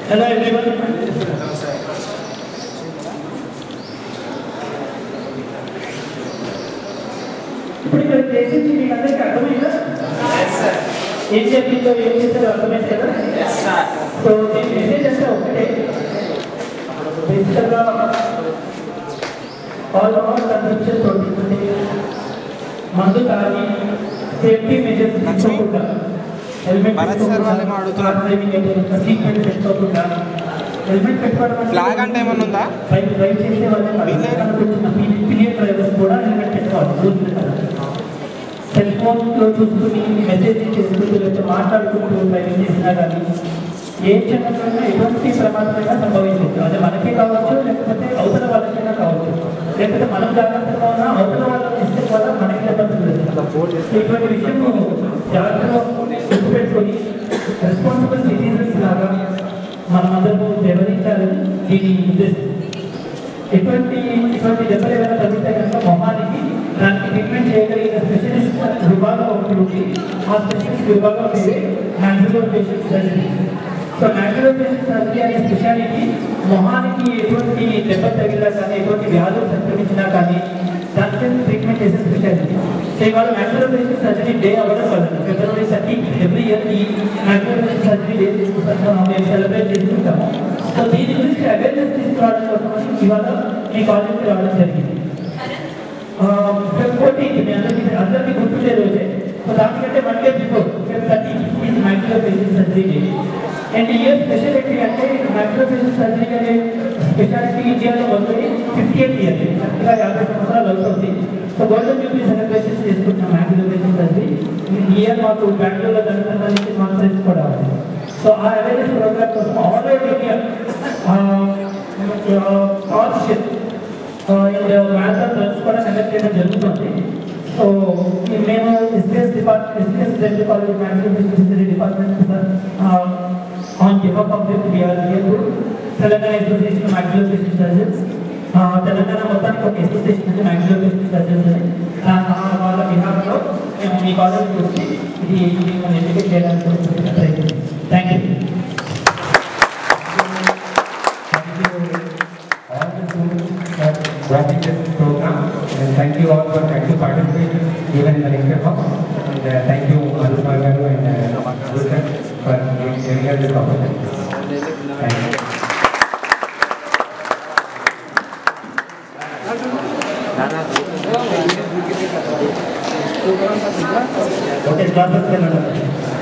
Hello everyone ఇప్పుడు ఇక్కడ చేసింది మీకు అందరికీ అర్థమైందా ఏం చెప్పిందో ఏం చేస్తారో అర్థమైంది కదా సో దీని మెసేజ్ అంటే ఒకటే బేసిక్గా ఆల్ ఓవర్ కన్సెప్షన్ తోటి మందు తాగి సేఫ్టీ మెజర్స్ తీసుకోకుండా హెల్మెట్ భరత్ సార్ వాళ్ళేమో అడుగుతున్నారు. సీట్ బెల్ట్ పెట్టుకోకుండా హెల్మెట్ పెట్టుకోవడం ఫ్లాగ్ అంటే ఏమన్నా ఉందా? బైక్ డ్రైవ్ చేసే వాళ్ళే వీళ్ళే. వచ్చిన పీరియడ్ డ్రైవర్స్ కూడా హెల్మెట్ పెట్టుకోవాలి రూల్స్ ప్రకారం సెల్ ఫోన్లో చూసుకుని మెసేజ్ చేసుకుంటూ లేకపోతే మాట్లాడుకుంటూ డ్రైవింగ్ చేసినా కానీ ఏ క్షణంలోనైనా ఎటువంటి ప్రమాదమైనా సంభవించవచ్చు అది మనకే కావచ్చు లేకపోతే అవతల వాళ్ళకైనా కావచ్చు లేకపోతే మనం జాగ్రత్తగా ఉన్నా అవతల వాళ్ళ మిస్టేక్ వల్ల మనకి ఇబ్బంది ఇటువంటి విషయం జాగ్రత్తగా గుర్తుపెట్టుకొని రెస్పాన్సిబుల్ సిటిజన్స్ లాగా మనమందరము వ్యవహరించాలని దీని ఉద్దేశం ఎటువంటి ఇటువంటి దెబ్బలు ఏమైనా తగ్గితే కనుక మొహానికి దానికి ట్రీట్మెంట్ చేయగలిగిన స్పెషలిస్ట్ విభాగం ఒకటి ఉంది ఆ స్పెషలిస్ట్ విభాగం పేరే maxillofacial surgery so maxillofacial surgery అనే స్పెషాలిటీ మొహానికి ఎటువంటి దెబ్బ తగిలినా కానీ ఎటువంటి వ్యాధులు సంక్రమించినా కానీ దానికి ట్రీట్మెంట్ చేసే స్పెషాలిటీ సో ఇవాళ మ్యాక్సిమం పేషెంట్ సర్జరీ డే అవ్వడం వల్ల ఫిబ్రవరి థర్టీ ఎవ్రీ ఇయర్ ఈ మ్యాక్సిమం పేషెంట్ సర్జరీ డే మేము సెలబ్రేట్ చేసుకుంటాము సో దీని గురించి అవేర్నెస్ తీసుకురావడం కోసం ఇవాళ మీ కాలేజ్కి రావడం జరిగింది ఫోర్టీన్త్ మీ అందరికీ అందరికీ గుర్తుండే రోజే సో దానికంటే one day before thirty is maxillofacial surgery day and year speciality అంటే మైక్రో ఫేషియల్ సర్జరీ అనే స్పెషాలిటీ ఇండియాలో మొదలై ఫిఫ్టీ ఎయిట్ ఇయర్ కరెక్ట్గా యాభై సంవత్సరాలు అవుతుంది సో గోల్డెన్ జూబ్లీ సెలబ్రేషన్స్ చేసుకుంటున్నాం మైక్రో ఫేషియల్ సర్జరీ ఈ ఇయర్ మాకు బెంగళూరులో జరుగుతుందని మాకు తెలుసుకోవడం సో ఆ అవేర్నెస్ ప్రోగ్రామ్ కోసం all over India scholarship and maths runs కూడా కండక్ట్ చేయడం జరుగుతుంది సో మేము SPS department SPS dental college maths department on behalf of this we are here to Telangana association maxillofacial surgeons Telangana మొత్తానికి ఒక అసోసియేషన్ ఉంది మ్యాక్సిలోఫేషన్ సర్జన్స్ అని ఆ, ఆ వాళ్ళ బిహాఫ్లో మేము మీ కాలేజ్కి వచ్చి ఇది మిమ్మల్ని ఎడ్యుకేట్ చేయడానికి ట్రై చేస్తాం thank you all the students for watching this program. And thank you all for trying to participate even in the lecture hall. And uh, thank you Anupam Garu and uh, Gulkar for giving us this opportunity. Thank you. Okay classes వెళ్ళండి